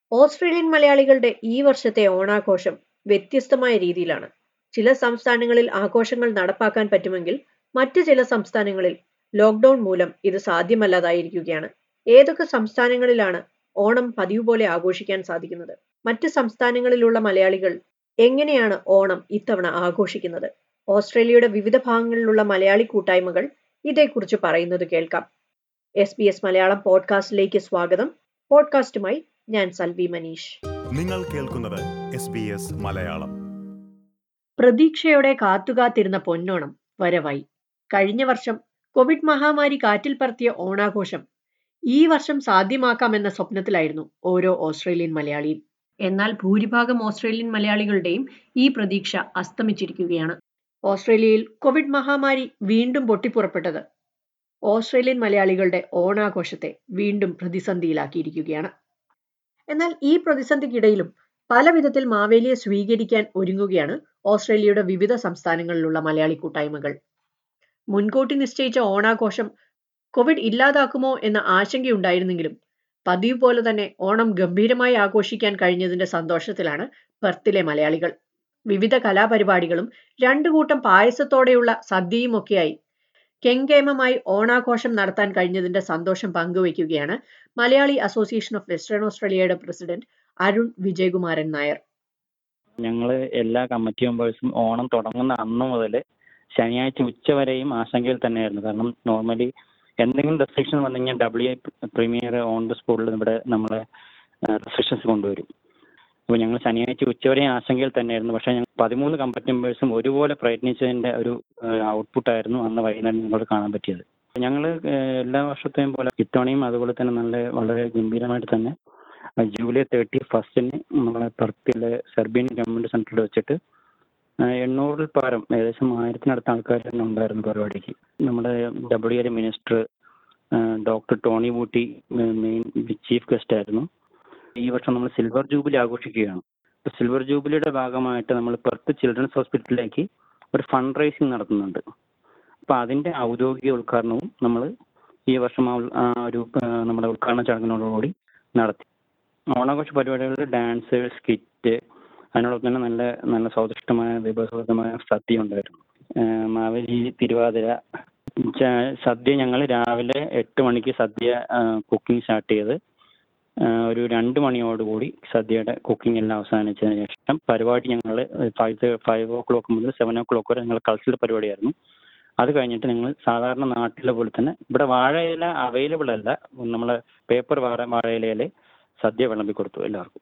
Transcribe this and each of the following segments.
Australian മലയാളികളുടെ ഈ വർഷത്തെ ഓണാഘോഷം വ്യത്യസ്തമായ രീതിയിലാണ് ചില സംസ്ഥാനങ്ങളിൽ ആഘോഷങ്ങൾ നടപ്പാക്കാൻ പറ്റുമെങ്കിൽ മറ്റ് ചില സംസ്ഥാനങ്ങളിൽ ലോക്ക്ഡൌൺ മൂലം ഇത് സാധ്യമല്ലാതായിരിക്കുകയാണ് ഏതൊക്കെ സംസ്ഥാനങ്ങളിലാണ് ഓണം പതിവ് പോലെ ആഘോഷിക്കാൻ സാധിക്കുന്നത് മറ്റ് സംസ്ഥാനങ്ങളിലുള്ള മലയാളികൾ എങ്ങനെയാണ് ഓണം ഇത്തവണ ആഘോഷിക്കുന്നത് ഓസ്ട്രേലിയയുടെ വിവിധ ഭാഗങ്ങളിലുള്ള മലയാളി കൂട്ടായ്മകൾ ഇതേക്കുറിച്ച് പറയുന്നത് കേൾക്കാം എസ് ബി എസ് മലയാളം പോഡ്കാസ്റ്റിലേക്ക് സ്വാഗതം പോഡ്കാസ്റ്റുമായി ഞാൻ സൽവി മനീഷ് നിങ്ങൾ കേൾക്കുന്നത് എസ് ബി എസ് മലയാളം പ്രതീക്ഷയോടെ കാത്തുകാത്തിരുന്ന പൊന്നോണം വരവായി കഴിഞ്ഞ വർഷം കോവിഡ് മഹാമാരി കാറ്റിൽ പറത്തിയ ഓണാഘോഷം ഈ വർഷം സാധ്യമാക്കാമെന്ന സ്വപ്നത്തിലായിരുന്നു ഓരോ ഓസ്ട്രേലിയൻ മലയാളിയും എന്നാൽ ഭൂരിഭാഗം ഓസ്ട്രേലിയൻ മലയാളികളുടെയും ഈ പ്രതീക്ഷ അസ്തമിച്ചിരിക്കുകയാണ് ഓസ്ട്രേലിയയിൽ കോവിഡ് മഹാമാരി വീണ്ടും പൊട്ടിപ്പുറപ്പെട്ടത് ഓസ്ട്രേലിയൻ മലയാളികളുടെ ഓണാഘോഷത്തെ വീണ്ടും പ്രതിസന്ധിയിലാക്കിയിരിക്കുകയാണ് എന്നാൽ ഈ പ്രതിസന്ധിക്കിടയിലും പല വിധത്തിൽ മാവേലിയെ സ്വീകരിക്കാൻ ഒരുങ്ങുകയാണ് ഓസ്ട്രേലിയയുടെ വിവിധ സംസ്ഥാനങ്ങളിലുള്ള മലയാളി കൂട്ടായ്മകൾ മുൻകൂട്ടി നിശ്ചയിച്ച ഓണാഘോഷം കോവിഡ് ഇല്ലാതാക്കുമോ എന്ന ആശങ്കയുണ്ടായിരുന്നെങ്കിലും പതിവ് പോലെ തന്നെ ഓണം ഗംഭീരമായി ആഘോഷിക്കാൻ കഴിഞ്ഞതിന്റെ സന്തോഷത്തിലാണ് പെർത്തിലെ മലയാളികൾ വിവിധ കലാപരിപാടികളും രണ്ടു കൂട്ടം പായസത്തോടെയുള്ള സദ്യയുമൊക്കെയായി കെങ്കേമമായി ഓണാഘോഷം നടത്താൻ കഴിഞ്ഞതിന്റെ സന്തോഷം പങ്കുവയ്ക്കുകയാണ് മലയാളി അസോസിയേഷൻ ഓഫ് വെസ്റ്റേൺ ഓസ്ട്രേലിയയുടെ പ്രസിഡന്റ് അരുൺ വിജയകുമാരൻ നായർ ഞങ്ങൾ എല്ലാ കമ്മിറ്റി മെമ്പേഴ്സും ഓണം തുടങ്ങുന്ന അന്ന് മുതൽ ശനിയാഴ്ച ഉച്ച വരെയും ആശങ്കയിൽ തന്നെയായിരുന്നു കാരണം നോർമലി എന്തെങ്കിലും റെസ്ട്രിക്ഷൻ വന്നു കഴിഞ്ഞാൽ W A premier on the സ്പോട്ടിൽ ഇവിടെ നമ്മളെ റെസ്ട്രിക്ഷൻസ് കൊണ്ടുവരും അപ്പോൾ ഞങ്ങൾ ശനിയാഴ്ച ഉച്ചവരെ ആശങ്കയിൽ തന്നെയായിരുന്നു പക്ഷേ ഞങ്ങൾ പതിമൂന്ന് കമ്മിറ്റി മെമ്പേഴ്സും ഒരുപോലെ പ്രയത്നിച്ചതിൻ്റെ ഒരു ഔട്ട്പുട്ടായിരുന്നു അന്ന് വൈകുന്നേരം നിങ്ങൾക്ക് കാണാൻ പറ്റിയത് ഞങ്ങൾ എല്ലാ വർഷത്തെയും പോലെ ഇത്തവണയും അതുപോലെ തന്നെ നല്ല വളരെ ഗംഭീരമായിട്ട് തന്നെ ജൂലൈ തേർട്ടി ഫസ്റ്റിന് നമ്മളെ പെർത്തിലെ സെർബിയൻ ഗവൺമെന്റ് സെന്ററിൽ വെച്ചിട്ട് എണ്ണൂറിൽ പാരം ഏകദേശം ആയിരത്തിനടുത്ത ആൾക്കാർ തന്നെ ഉണ്ടായിരുന്നു പരിപാടിക്ക് നമ്മുടെ W A minister doctor Tony Buti main chief guest ആയിരുന്നു ഈ വർഷം നമ്മൾ സിൽവർ ജൂബിലി ആഘോഷിക്കുകയാണ് സിൽവർ ജൂബിലിയുടെ ഭാഗമായിട്ട് നമ്മൾ പെർത്ത് ചിൽഡ്രൻസ് ഹോസ്പിറ്റലിലേക്ക് ഒരു ഫണ്ട് റൈസിങ് നടത്തുന്നുണ്ട് അപ്പൊ അതിന്റെ ഔദ്യോഗിക ഉദ്ഘാടനവും നമ്മൾ ഈ വർഷം ആ ഒരു നമ്മുടെ ഉദ്ഘാടന ചടങ്ങിനോടുകൂടി നടത്തി ഓണാഘോഷ പരിപാടികളിൽ ഡാൻസ് സ്കിറ്റ് അതിനോടൊപ്പം തന്നെ നല്ല നല്ല സ്വാദിഷ്ടമായ വിഭവസമൃദ്ധമായ സദ്യ ഉണ്ടായിരുന്നു മാവേലി തിരുവാതിര സദ്യ ഞങ്ങൾ രാവിലെ എട്ട് മണിക്ക് സദ്യ കുക്കിംഗ് സ്റ്റാർട്ട് ചെയ്ത് ഒരു രണ്ട് മണിയോടുകൂടി സദ്യയുടെ കുക്കിംഗ് എല്ലാം അവസാനിച്ചതിന് ശേഷം പരിപാടി ഞങ്ങൾ ഫൈവ് ഫൈവ് ഓ ക്ലോക്ക് മുതൽ സെവൻ ഓ ക്ലോക്ക് വരെ ഞങ്ങൾ കൾച്ചറൽ പരിപാടിയായിരുന്നു അത് കഴിഞ്ഞിട്ട് ഞങ്ങൾ സാധാരണ നാട്ടിലെ പോലെ തന്നെ ഇവിടെ വാഴയില അവൈലബിൾ അല്ല നമ്മളെ പേപ്പർ വാഴ വാഴയിലയിൽ സദ്യ വിളമ്പി കൊടുത്തു എല്ലാവർക്കും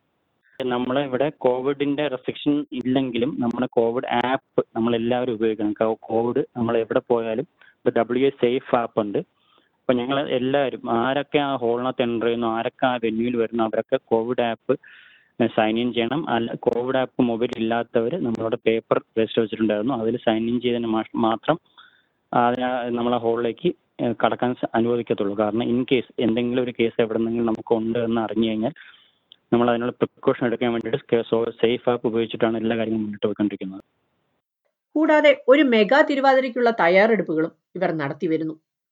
നമ്മൾ ഇവിടെ കോവിഡിന്റെ റെസ്ട്രിക്ഷൻ ഇല്ലെങ്കിലും നമ്മുടെ കോവിഡ് ആപ്പ് നമ്മൾ എല്ലാവരും ഉപയോഗിക്കണം കോവിഡ് നമ്മൾ എവിടെ പോയാലും ഇപ്പൊ ഡബ്ല്യു എ സേഫ് ആപ്പ് ഉണ്ട് അപ്പൊ ഞങ്ങൾ എല്ലാവരും ആരൊക്കെ ആ ഹോളിനകത്ത് എൻ്റർ ചെയ്യുന്നു ആരൊക്കെ ആ വെന്യൂവിൽ വരുന്നു അവരൊക്കെ കോവിഡ് ആപ്പ് സൈൻ ഇൻ ചെയ്യണം അല്ല കോവിഡ് ആപ്പ് മൊബൈൽ ഇല്ലാത്തവർ നമ്മളോട് പേപ്പർ രജിസ്റ്റർ വെച്ചിട്ടുണ്ടായിരുന്നു അതിൽ സൈൻ ഇൻ ചെയ്തതിന് മാത്രം അതിന് നമ്മളെ ഹോളിലേക്ക് കടക്കാൻ അനുവദിക്കത്തുള്ളൂ കാരണം ഇൻ കേസ് എന്തെങ്കിലും ഒരു കേസ് എവിടെ നിന്നെങ്കിലും നമുക്ക് ഉണ്ട് എന്ന് അറിഞ്ഞു കഴിഞ്ഞാൽ നമ്മൾ അതിനുള്ള പ്രിക്കോഷൻ എടുക്കാൻ വേണ്ടിയിട്ട് സേഫ് ആപ്പ് ഉപയോഗിച്ചിട്ടാണ് എല്ലാ കാര്യങ്ങളും മുന്നിട്ട് പോയിക്കൊണ്ടിരിക്കുന്നത് കൂടാതെ ഒരു മെഗാ തിരുവാതിരയ്ക്കുള്ള തയ്യാറെടുപ്പുകളും ഇവർ നടത്തി വരുന്നു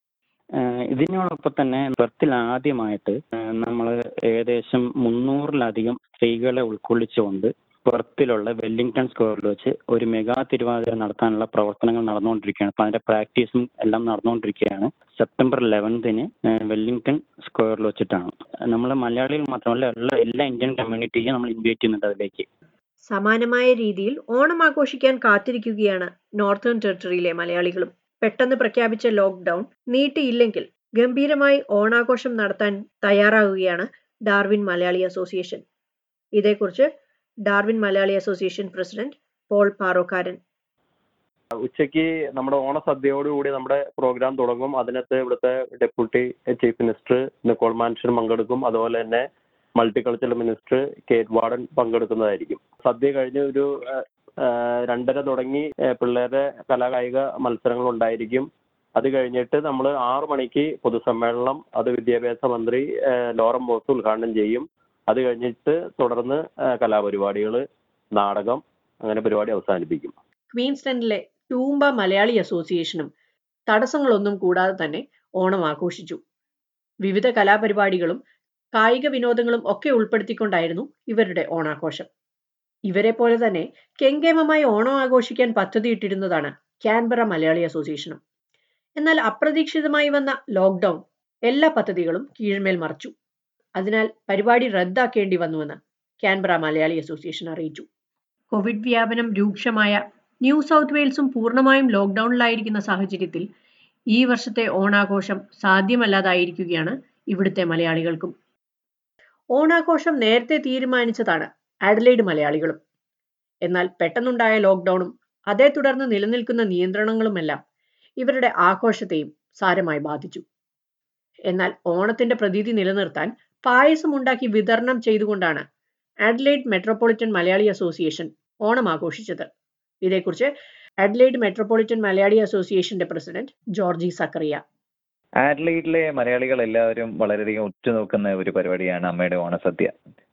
ഇതിനോടൊപ്പം തന്നെ പെർത്തിൽ ആദ്യമായിട്ട് നമ്മൾ ഏകദേശം മുന്നൂറിലധികം സ്ത്രീകളെ ഉൾക്കൊള്ളിച്ചുകൊണ്ട് പെർത്തിലുള്ള വെല്ലിംഗ്ടൺ സ്ക്വയറിൽ വെച്ച് ഒരു മെഗാ തിരുവാതിര നടത്താനുള്ള പ്രവർത്തനങ്ങൾ നടന്നുകൊണ്ടിരിക്കുകയാണ് അപ്പൊ അതിന്റെ പ്രാക്ടീസും എല്ലാം നടന്നുകൊണ്ടിരിക്കുകയാണ് സെപ്റ്റംബർ ലെവൻത്തിന് വെല്ലിംഗ്ടൺ സ്ക്വയറിൽ വെച്ചിട്ടാണ് നമ്മൾ മലയാളികൾ മാത്രമല്ല ഉള്ള എല്ലാ ഇന്ത്യൻ കമ്മ്യൂണിറ്റിയും നമ്മൾ ഇൻവൈറ്റ് ചെയ്യുന്നുണ്ട് അതിലേക്ക് സമാനമായ രീതിയിൽ ഓണം ആഘോഷിക്കാൻ കാത്തിരിക്കുകയാണ് നോർത്തേൺ ടെറിട്ടറിയിലെ മലയാളികളും പെട്ടെന്ന് പ്രഖ്യാപിച്ച ലോക്ക്ഡൌൺ നീട്ടിയില്ലെങ്കിൽ ഗംഭീരമായി ഓണാഘോഷം നടത്താൻ തയ്യാറാകുകയാണ് ഡാർവിൻ മലയാളി അസോസിയേഷൻ ഇതേക്കുറിച്ച് Darwin Malayali association president Paul Parokkaran ഉച്ചയ്ക്ക് നമ്മുടെ ഓണസദ്യയോടുകൂടി നമ്മുടെ പ്രോഗ്രാം തുടങ്ങും അതിനകത്ത് ഇവിടുത്തെ deputy chief minister Nicole Manison പങ്കെടുക്കും അതുപോലെ തന്നെ മൾട്ടികൾച്ചറൽ മിനിസ്റ്റർ കേറ്റ് വാർഡൻ പങ്കെടുക്കുന്നതായിരിക്കും സദ്യ കഴിഞ്ഞ് ഒരു രണ്ടര തുടങ്ങി പിള്ളേരുടെ കലാകായിക മത്സരങ്ങൾ ഉണ്ടായിരിക്കും അത് കഴിഞ്ഞിട്ട് നമ്മൾ ആറു മണിക്ക് പൊതുസമ്മേളനം അത് വിദ്യാഭ്യാസ മന്ത്രി ലോറം ബോസ് ഉദ്ഘാടനം ചെയ്യും അത് കഴിഞ്ഞിട്ട് തുടർന്ന് കലാപരിപാടികൾ നാടകം അങ്ങനെ പരിപാടി അവസാനിപ്പിക്കും ക്വീൻസ്ലൻഡിലെ ടൂംബ മലയാളി അസോസിയേഷനും തടസ്സങ്ങളൊന്നും കൂടാതെ തന്നെ ഓണം ആഘോഷിച്ചു വിവിധ കലാപരിപാടികളും കായിക വിനോദങ്ങളും ഒക്കെ ഉൾപ്പെടുത്തിക്കൊണ്ടായിരുന്നു ഇവരുടെ ഓണാഘോഷം ഇവരെ പോലെ തന്നെ കെങ്കേമമായി ഓണം ആഘോഷിക്കാൻ പദ്ധതിയിട്ടിരുന്നതാണ് കാൻബറ മലയാളി അസോസിയേഷനും എന്നാൽ അപ്രതീക്ഷിതമായി വന്ന ലോക്ക്ഡൌൺ എല്ലാ പദ്ധതികളും കീഴ്മേൽ മറച്ചു അതിനാൽ പരിപാടി റദ്ദാക്കേണ്ടി വന്നുവെന്ന് കാൻബറ മലയാളി അസോസിയേഷൻ അറിയിച്ചു കോവിഡ് വ്യാപനം രൂക്ഷമായ ന്യൂ സൗത്ത് വെയിൽസും പൂർണ്ണമായും ലോക്ക്ഡൌണിലായിരിക്കുന്ന സാഹചര്യത്തിൽ ഈ വർഷത്തെ ഓണാഘോഷം സാധ്യമല്ലാതായിരിക്കുകയാണ് ഇവിടുത്തെ മലയാളികൾക്കും ഓണാഘോഷം നേരത്തെ തീരുമാനിച്ചതാണ് ആഡലൈഡ് മലയാളികളും എന്നാൽ പെട്ടെന്നുണ്ടായ ലോക്ക്ഡൌണും അതേ തുടർന്ന് നിലനിൽക്കുന്ന നിയന്ത്രണങ്ങളുമെല്ലാം ഇവരുടെ ആഘോഷത്തെയും സാരമായി ബാധിച്ചു എന്നാൽ ഓണത്തിന്റെ പ്രതീതി നിലനിർത്താൻ പായസം ഉണ്ടാക്കി വിതരണം ചെയ്തുകൊണ്ടാണ് Adelaide metropolitan Malayali association Onam ആഘോഷിച്ചത് ഇതേക്കുറിച്ച് അഡ്ലൈഡ് മെട്രോപൊളിറ്റൻ മലയാളി അസോസിയേഷന്റെ പ്രസിഡന്റ് ജോർജി സക്കറിയ ആഡ്ലൈഡിലെ മലയാളികൾ എല്ലാവരും വളരെയധികം ഉറ്റുനോക്കുന്ന ഒരു പരിപാടിയാണ് അമ്മയുടെ ഓണസദ്യ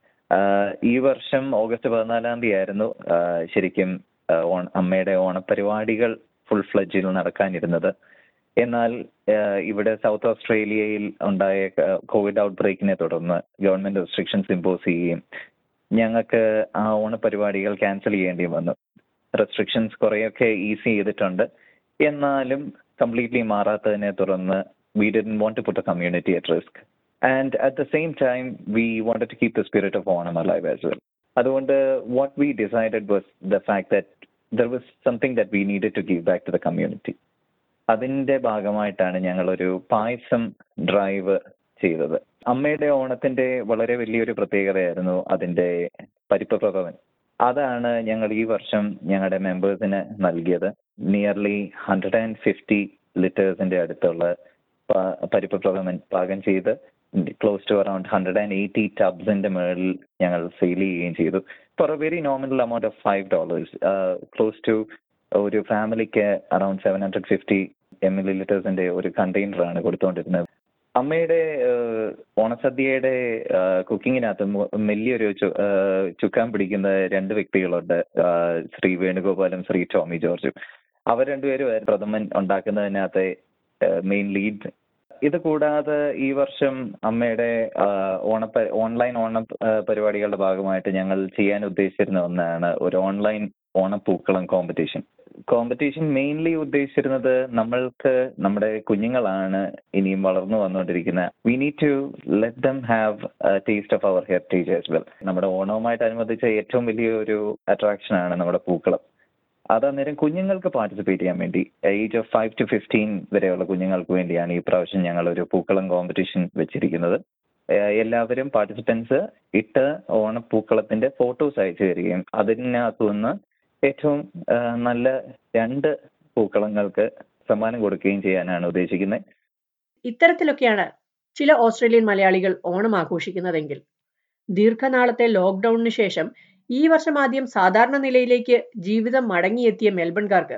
ആഹ് ഈ വർഷം ഓഗസ്റ്റ് പതിനാലാം തീയതി ആയിരുന്നു ആഹ് ശരിക്കും ആഹ് ഓണ അമ്മയുടെ ഓണപരിപാടികൾ ഫുൾ ഫ്ലഡ്ജിൽ നടക്കാനിരുന്നത് എന്നാൽ ആഹ് ഇവിടെ സൗത്ത് ഓസ്ട്രേലിയയിൽ ഉണ്ടായ കോവിഡ് ഔട്ട് ബ്രേക്കിനെ തുടർന്ന് ഗവൺമെന്റ് റെസ്ട്രിക്ഷൻസ് ഇമ്പോസ് ചെയ്യുകയും ഞങ്ങൾക്ക് ആ ഓണപരിപാടികൾ ക്യാൻസൽ ചെയ്യേണ്ടി വന്നു റെസ്ട്രിക്ഷൻസ് കുറേയൊക്കെ ഈസി ചെയ്തിട്ടുണ്ട് എന്നാലും കംപ്ലീറ്റ്ലി മാറാത്തതിനെ തുടർന്ന് we didn't want to put a community at risk and at the same time we wanted to keep the spirit of Onam alive as well അതുകൊണ്ട് what we decided was the fact that there was something that we needed to give back to the community അതിന്റെ ഭാഗമായിട്ടാണ് ഞങ്ങളൊരു പായസം drive ചെയ്തത് അമ്മയുടെ ഓണത്തിന്റെ വളരെ വലിയൊരു പ്രത്യേകതയായിരുന്നു അതിന്റെ പരിപ്പ് പ്രഥമൻ അതാണ് ഞങ്ങൾ ഈ വർഷം ഞങ്ങളുടെ മെമ്പേഴ്സിന് നൽകിയത് നിയർലി ഹൺഡ്രഡ് ആൻഡ് ഫിഫ്റ്റി ലിറ്റേഴ്സിന്റെ അടുത്തുള്ള പ- പരിപ്പ് പ്രഥമൻ പാകം ചെയ്ത് close to around hundred and eighty ടബ്സിന്റെ മുകളിൽ ഞങ്ങൾ സെയിൽ ചെയ്യുകയും ചെയ്തു for a very nominal amount of five dollars close to ഒരു ഫാമിലിക്ക് around seven hundred fifty M L ലിറ്റേഴ്സിന്റെ ഒരു കണ്ടെയ്നറാണ് കൊടുത്തുകൊണ്ടിരുന്നത് അമ്മയുടെ ഏഹ്, ഓണസദ്യയുടെ കുക്കിങ്ങിനകത്ത് വലിയൊരു ചു- ഏഹ്, ചുക്കാൻ പിടിക്കുന്ന രണ്ട് വ്യക്തികളുണ്ട് ആഹ്, ശ്രീ വേണുഗോപാലും ശ്രീ ടോമി ജോർജും അവർ രണ്ടുപേരും പ്രഥമൻ ഉണ്ടാക്കുന്നതിനകത്തെ മെയിൻ ലീഡ് ഇത് കൂടാതെ ഈ വർഷം അമ്മയുടെ ആഹ്, ഓണ ഓൺലൈൻ ഓണ ആഹ്, പരിപാടികളുടെ ഭാഗമായിട്ട് ഞങ്ങൾ ചെയ്യാൻ ഉദ്ദേശിച്ചിരുന്ന ഒന്നാണ് ഒരു ഓൺലൈൻ ഓണപ്പൂക്കളം കോമ്പറ്റീഷൻ കോമ്പറ്റീഷൻ മെയിൻലി ഉദ്ദേശിച്ചിരുന്നത് നമ്മൾക്ക് നമ്മുടെ കുഞ്ഞുങ്ങളാണ് ഇനിയും വളർന്നു വന്നുകൊണ്ടിരിക്കുന്ന we need to let them have taste of our heritage as well നമ്മുടെ ഓണവുമായിട്ട് അനുബന്ധിച്ച ഏറ്റവും വലിയ ഒരു അട്രാക്ഷൻ ആണ് നമ്മുടെ പൂക്കളം അത് അന്നേരം കുഞ്ഞുങ്ങൾക്ക് പാർട്ടിസിപ്പേറ്റ് ചെയ്യാൻ വേണ്ടി age of five to fifteen വരെയുള്ള കുഞ്ഞുങ്ങൾക്ക് വേണ്ടിയാണ് ഈ പ്രാവശ്യം ഞങ്ങൾ ഒരു പൂക്കളം കോമ്പറ്റീഷൻ വെച്ചിരിക്കുന്നത് ഏഹ് എല്ലാവരും പാർട്ടിസിപ്പൻസ് ഇട്ട് ഓണപ്പൂക്കളത്തിന്റെ ഫോട്ടോസ് അയച്ചു തരികയും അതിനകത്തു നിന്ന് ഏറ്റവും ഏഹ് നല്ല രണ്ട് പൂക്കളങ്ങൾക്ക് സമ്മാനം കൊടുക്കുകയും ചെയ്യാനാണ് ഉദ്ദേശിക്കുന്നത് ഇത്തരത്തിലൊക്കെയാണ് ചില ഓസ്ട്രേലിയൻ മലയാളികൾ ഓണം ആഘോഷിക്കുന്നതെങ്കിൽ ദീർഘനാളത്തെ ലോക്ക്ഡൌണിന് ശേഷം ഈ വർഷം ആദ്യം സാധാരണ നിലയിലേക്ക് ജീവിതം മടങ്ങിയെത്തിയ മെൽബൺകാർക്ക്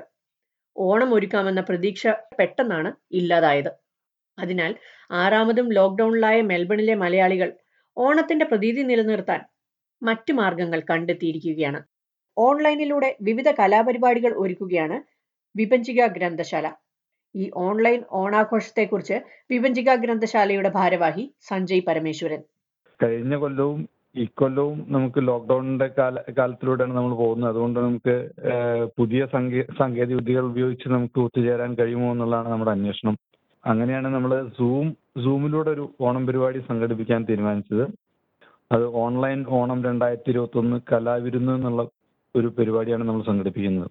ഓണം ഒരുക്കാമെന്ന പ്രതീക്ഷ പെട്ടെന്നാണ് ഇല്ലാതായത് അതിനാൽ ആറാമതും ലോക്ക്ഡൌണിലായ മെൽബണിലെ മലയാളികൾ ഓണത്തിന്റെ പ്രതീതി നിലനിർത്താൻ മറ്റു മാർഗങ്ങൾ കണ്ടെത്തിയിരിക്കുകയാണ് ഓൺലൈനിലൂടെ വിവിധ കലാപരിപാടികൾ ഒരുക്കുകയാണ് വിപഞ്ചിക ഗ്രന്ഥശാല ഈ ഓൺലൈൻ ഓണാഘോഷത്തെക്കുറിച്ച് വിപഞ്ചിക ഗ്രന്ഥശാലയുടെ ഭാരവാഹി സഞ്ജയ് പരമേശ്വരൻ കഴിഞ്ഞ കൊല്ലവും ഇക്കൊല്ലവും നമുക്ക് ലോക്ക്ഡൌണിന്റെ കാല കാലത്തിലൂടെയാണ് നമ്മൾ പോകുന്നത് അതുകൊണ്ട് നമുക്ക് ഏഹ്, പുതിയ സാങ്കേ സാങ്കേതിക വിദ്യകൾ ഉപയോഗിച്ച് നമുക്ക് ഒത്തുചേരാൻ കഴിയുമോ എന്നുള്ളതാണ് നമ്മുടെ അന്വേഷണം അങ്ങനെയാണ് നമ്മൾ സൂം സൂമിലൂടെ ഒരു ഓണം പരിപാടി സംഘടിപ്പിക്കാൻ തീരുമാനിച്ചത് അത് ഓൺലൈൻ ഓണം രണ്ടായിരത്തി ഇരുപത്തി ഒന്ന് കലാവിരുന്ന് എന്നുള്ള ഒരു പരിപാടിയാണ് നമ്മൾ സംഘടിപ്പിക്കുന്നത്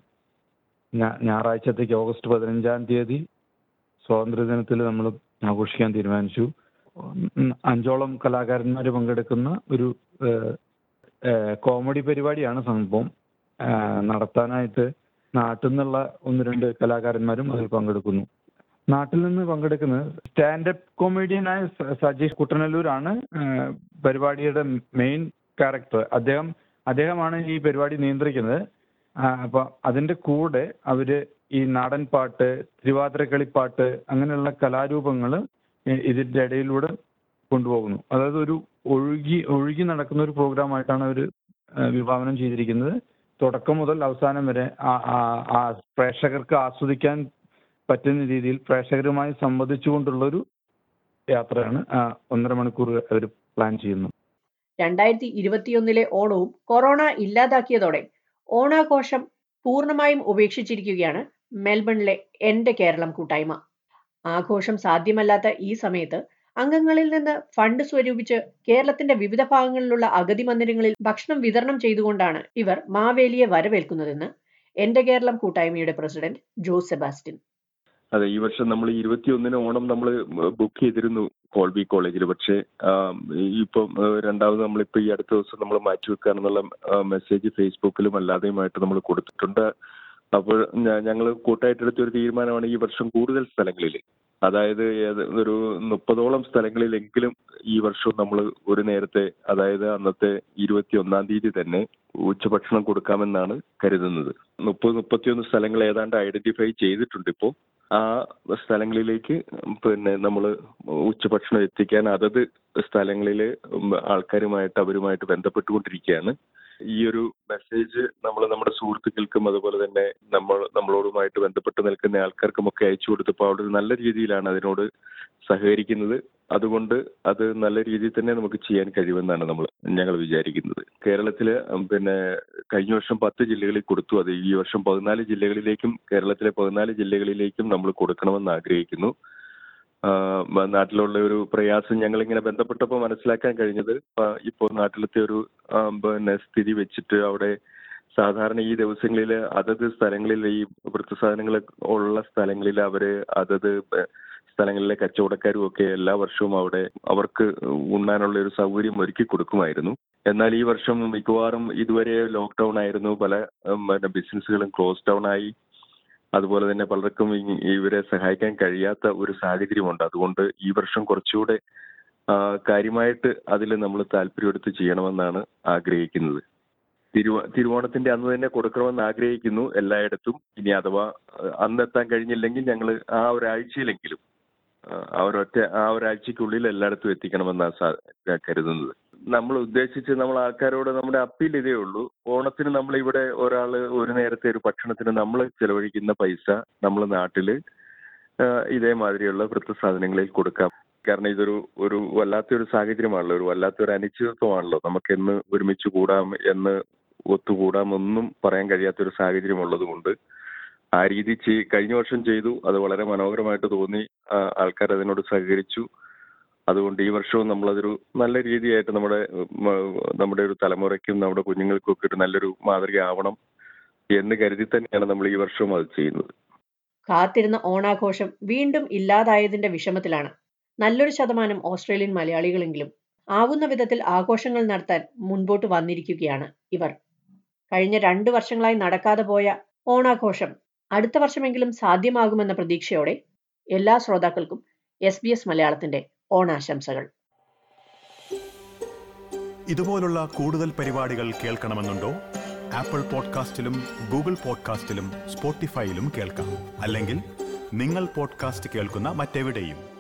ഞാ- ഞായറാഴ്ചത്തേക്ക് ഓഗസ്റ്റ് പതിനഞ്ചാം തീയതി സ്വാതന്ത്ര്യദിനത്തിൽ നമ്മൾ ആഘോഷിക്കാൻ തീരുമാനിച്ചു ഉം, അഞ്ചോളം കലാകാരന്മാർ പങ്കെടുക്കുന്ന ഒരു ഏഹ്, ഏഹ്, കോമഡി പരിപാടിയാണ് സംഭവം ഏഹ്, നടത്താനായിട്ട് നാട്ടിൽ നിന്നുള്ള ഒന്ന് രണ്ട് കലാകാരന്മാരും അതിൽ പങ്കെടുക്കുന്നു നാട്ടിൽ നിന്ന് പങ്കെടുക്കുന്നത് സ്റ്റാൻഡപ്പ് കോമഡിയനായ സ- സജീഷ് കുട്ടനല്ലൂരാണ് ഏഹ്, പരിപാടിയുടെ മെയിൻ ക്യാരക്ടർ അദ്ദേഹം അദ്ദേഹമാണ് ഈ പരിപാടി നിയന്ത്രിക്കുന്നത് ആ, അപ്പൊ അതിന്റെ കൂടെ അവര് ഈ നാടൻ പാട്ട് തിരുവാതിരക്കളിപ്പാട്ട് അങ്ങനെയുള്ള കലാരൂപങ്ങൾ ഇതിന്റെ ഇടയിലൂടെ കൊണ്ടുപോകുന്നു അതായത് ഒരു ഒഴുകി ഒഴുകി നടക്കുന്ന ഒരു പ്രോഗ്രാം ആയിട്ടാണ് അവർ വിഭാവനം ചെയ്തിരിക്കുന്നത് തുടക്കം മുതൽ അവസാനം വരെ ആ- ആ- ആ പ്രേക്ഷകർക്ക് ആസ്വദിക്കാൻ പറ്റുന്ന രീതിയിൽ പ്രേക്ഷകരുമായി സംവദിച്ചുകൊണ്ടുള്ള ഒരു യാത്രയാണ് ആ ഒന്നര മണിക്കൂർ അവർ പ്ലാൻ ചെയ്യുന്നത് രണ്ടായിരത്തി ഇരുപത്തിയൊന്നിലെ ഓണവും കൊറോണ ഇല്ലാതാക്കിയതോടെ ഓണാഘോഷം പൂർണ്ണമായും ഉപേക്ഷിച്ചിരിക്കുകയാണ് മെൽബണിലെ എന്റെ കേരളം കൂട്ടായ്മ ആഘോഷം സാധ്യമല്ലാത്ത ഈ സമയത്ത് അംഗങ്ങളിൽ നിന്ന് ഫണ്ട് സ്വരൂപിച്ച് കേരളത്തിന്റെ വിവിധ ഭാഗങ്ങളിലുള്ള അഗതി മന്ദിരങ്ങളിൽ ഭക്ഷണം വിതരണം ചെയ്തുകൊണ്ടാണ് ഇവർ മാവേലിയെ വരവേൽക്കുന്നതെന്ന് എന്റെ കേരളം കൂട്ടായ്മയുടെ പ്രസിഡന്റ് ജോസ് സെബാസ്റ്റ്യൻ അതെ ഈ വർഷം നമ്മൾ ഇരുപത്തിയൊന്നിന് ഓണം നമ്മൾ ബുക്ക് ചെയ്തിരുന്നു കോൾബി കോളേജിൽ പക്ഷേ ആം, ഇപ്പം ആ, രണ്ടാമത് നമ്മളിപ്പോൾ ഈ അടുത്ത ദിവസം നമ്മൾ മാറ്റി വെക്കാന്നുള്ള മെസ്സേജ് ഫേസ്ബുക്കിലും അല്ലാതെയുമായിട്ട് നമ്മൾ കൊടുത്തിട്ടുണ്ട് അപ്പോൾ ഞങ്ങൾ കൂട്ടായിട്ടെടുത്ത ഒരു തീരുമാനമാണ് ഈ വർഷം കൂടുതൽ സ്ഥലങ്ങളിൽ അതായത് ഏത് ഒരു മുപ്പതോളം സ്ഥലങ്ങളിലെങ്കിലും ഈ വർഷം നമ്മൾ ഒരു നേരത്തെ അതായത് അന്നത്തെ ഇരുപത്തി ഒന്നാം തീയതി തന്നെ ഉച്ചഭക്ഷണം കൊടുക്കാമെന്നാണ് കരുതുന്നത് മുപ്പത് മുപ്പത്തിയൊന്ന് സ്ഥലങ്ങൾ ഏതാണ്ട് ഐഡന്റിഫൈ ചെയ്തിട്ടുണ്ട് ഇപ്പോൾ ആ സ്ഥലങ്ങളിലേക്ക് പിന്നെ നമ്മൾ ഉച്ചഭക്ഷണം എത്തിക്കാൻ അതത് സ്ഥലങ്ങളിൽ ആൾക്കാരുമായിട്ട് അവരുമായിട്ട് ബന്ധപ്പെട്ടുകൊണ്ടിരിക്കുകയാണ് ഈ ഒരു മെസ്സേജ് നമ്മൾ നമ്മുടെ സുഹൃത്തുക്കൾക്കും അതുപോലെ തന്നെ നമ്മൾ നമ്മളോടുമായിട്ട് ബന്ധപ്പെട്ട് നിൽക്കുന്ന ആൾക്കാർക്കും ഒക്കെ അയച്ചു കൊടുത്തപ്പോൾ അവിടെ ഒരു നല്ല രീതിയിലാണ് അതിനോട് സഹകരിക്കുന്നത് അതുകൊണ്ട് അത് നല്ല രീതിയിൽ തന്നെ നമുക്ക് ചെയ്യാൻ കഴിയുമെന്നാണ് നമ്മൾ ഞങ്ങൾ വിചാരിക്കുന്നത് കേരളത്തില് പിന്നെ കഴിഞ്ഞ വർഷം പത്ത് ജില്ലകളിൽ കൊടുത്തു അത് ഈ വർഷം പതിനാല് ജില്ലകളിലേക്കും കേരളത്തിലെ പതിനാല് ജില്ലകളിലേക്കും നമ്മൾ കൊടുക്കണമെന്ന് ആഗ്രഹിക്കുന്നു ആഹ് നാട്ടിലുള്ള ഒരു പ്രയാസം ഞങ്ങൾ ഇങ്ങനെ ബന്ധപ്പെട്ടപ്പോൾ മനസ്സിലാക്കാൻ കഴിഞ്ഞത് ആഹ് ഇപ്പോൾ നാട്ടിലത്തെ ഒരു ആഹ് പിന്നെ സ്ഥിതി വെച്ചിട്ട് അവിടെ സാധാരണ ഈ ദിവസങ്ങളിൽ അതത് സ്ഥലങ്ങളിൽ ഈ വൃദ്ധസാധനങ്ങൾ ഉള്ള സ്ഥലങ്ങളിൽ അവര് അതത് ബ- സ്ഥലങ്ങളിലെ കച്ചവടക്കാരും ഒക്കെ എല്ലാ വർഷവും അവിടെ അവർക്ക് ഉണ്ണാനുള്ള ഒരു സൗകര്യം ഒരുക്കി കൊടുക്കുമായിരുന്നു എന്നാൽ ഈ വർഷം മിക്കവാറും ഇതുവരെ ലോക്ക്ഡൌൺ ആയിരുന്നു പല ഉം, പിന്നെ ബിസിനസ്സുകളും ക്ലോസ് ഡൗൺ ആയി അതുപോലെ തന്നെ പലർക്കും ഈ- ഇവരെ സഹായിക്കാൻ കഴിയാത്ത ഒരു സാഹചര്യമുണ്ട് അതുകൊണ്ട് ഈ വർഷം കുറച്ചുകൂടെ ആ, കാര്യമായിട്ട് അതിൽ നമ്മൾ താല്പര്യമെടുത്ത് ചെയ്യണമെന്നാണ് ആഗ്രഹിക്കുന്നത് തിരുവോ തിരുവോണത്തിന്റെ അന്ന് തന്നെ കൊടുക്കണമെന്ന് ആഗ്രഹിക്കുന്നു എല്ലായിടത്തും ഇനി അഥവാ ആ, അന്ന് എത്താൻ കഴിഞ്ഞില്ലെങ്കിൽ ഞങ്ങൾ ആ ഒരാഴ്ചയിലെങ്കിലും ആ, ആ ഒരൊറ്റ ആ ഒരാഴ്ചക്കുള്ളിൽ എല്ലായിടത്തും എത്തിക്കണമെന്നാണ് സാ- കരുതുന്നത് നമ്മൾ ഉദ്ദേശിച്ച് നമ്മൾ ആൾക്കാരോട് നമ്മുടെ അപ്പീൽ ഇതേ ഉള്ളൂ ഓണത്തിന് നമ്മൾ ഇവിടെ ഒരാൾ ഒരു നേരത്തെ ഒരു ഭക്ഷണത്തിന് നമ്മൾ ചെലവഴിക്കുന്ന പൈസ നമ്മൾ നാട്ടില് ആ, ഇതേമാതിരിയുള്ള വൃദ്ധസാധനങ്ങളിൽ കൊടുക്കാം കാരണം ഇതൊരു ഒരു വല്ലാത്തൊരു സാഹചര്യമാണല്ലോ ഒരു വല്ലാത്തൊരു അനിശ്ചിതത്വമാണല്ലോ നമുക്ക് എന്ന് ഒരുമിച്ച് കൂടാം എന്ന് ഒത്തുകൂടാം ഒന്നും പറയാൻ കഴിയാത്തൊരു സാഹചര്യം ഉള്ളത് കൊണ്ട് ആ രീതി ചെയ് കഴിഞ്ഞ വർഷം ചെയ്തു അത് വളരെ മനോഹരമായിട്ട് തോന്നി ആ, ആൾക്കാർ അതിനോട് സഹകരിച്ചു അതുകൊണ്ട് ഈ വർഷവും നമ്മളതൊരു നല്ല രീതിയായിട്ട് നമ്മുടെ ഉം, നമ്മുടെ ഒരു തലമുറയ്ക്കും നമ്മുടെ കുഞ്ഞുങ്ങൾക്കും ഒക്കെ ഒരു നല്ലൊരു മാതൃക ആവണം എന്ന് കരുതി തന്നെയാണ് നമ്മൾ ഈ വർഷവും അത് ചെയ്യുന്നത് കാത്തിരുന്ന ഓണാഘോഷം വീണ്ടും ഇല്ലാതായതിന്റെ വിഷമത്തിലാണ് നല്ലൊരു ശതമാനം ഓസ്ട്രേലിയൻ മലയാളികളെങ്കിലും ആവുന്ന വിധത്തിൽ ആഘോഷങ്ങൾ നടത്താൻ മുൻപോട്ട് വന്നിരിക്കുകയാണ് ഇവർ കഴിഞ്ഞ രണ്ടു വർഷങ്ങളായി നടക്കാതെ പോയ ഓണാഘോഷം അടുത്ത വർഷമെങ്കിലും സാധ്യമാകുമെന്ന പ്രതീക്ഷയോടെ എല്ലാ ശ്രോതാക്കൾക്കും എസ് ബി എസ് മലയാളത്തിന്റെ ഓണാശംസകൾ ഇതുപോലുള്ള കൂടുതൽ പരിപാടികൾ കേൾക്കണമെന്നുണ്ടോ ആപ്പിൾ പോഡ്കാസ്റ്റിലും ഗൂഗിൾ പോഡ്കാസ്റ്റിലും സ്പോട്ടിഫൈയിലും കേൾക്കാം അല്ലെങ്കിൽ നിങ്ങൾ പോഡ്കാസ്റ്റ് കേൾക്കുന്ന മറ്റെവിടെയും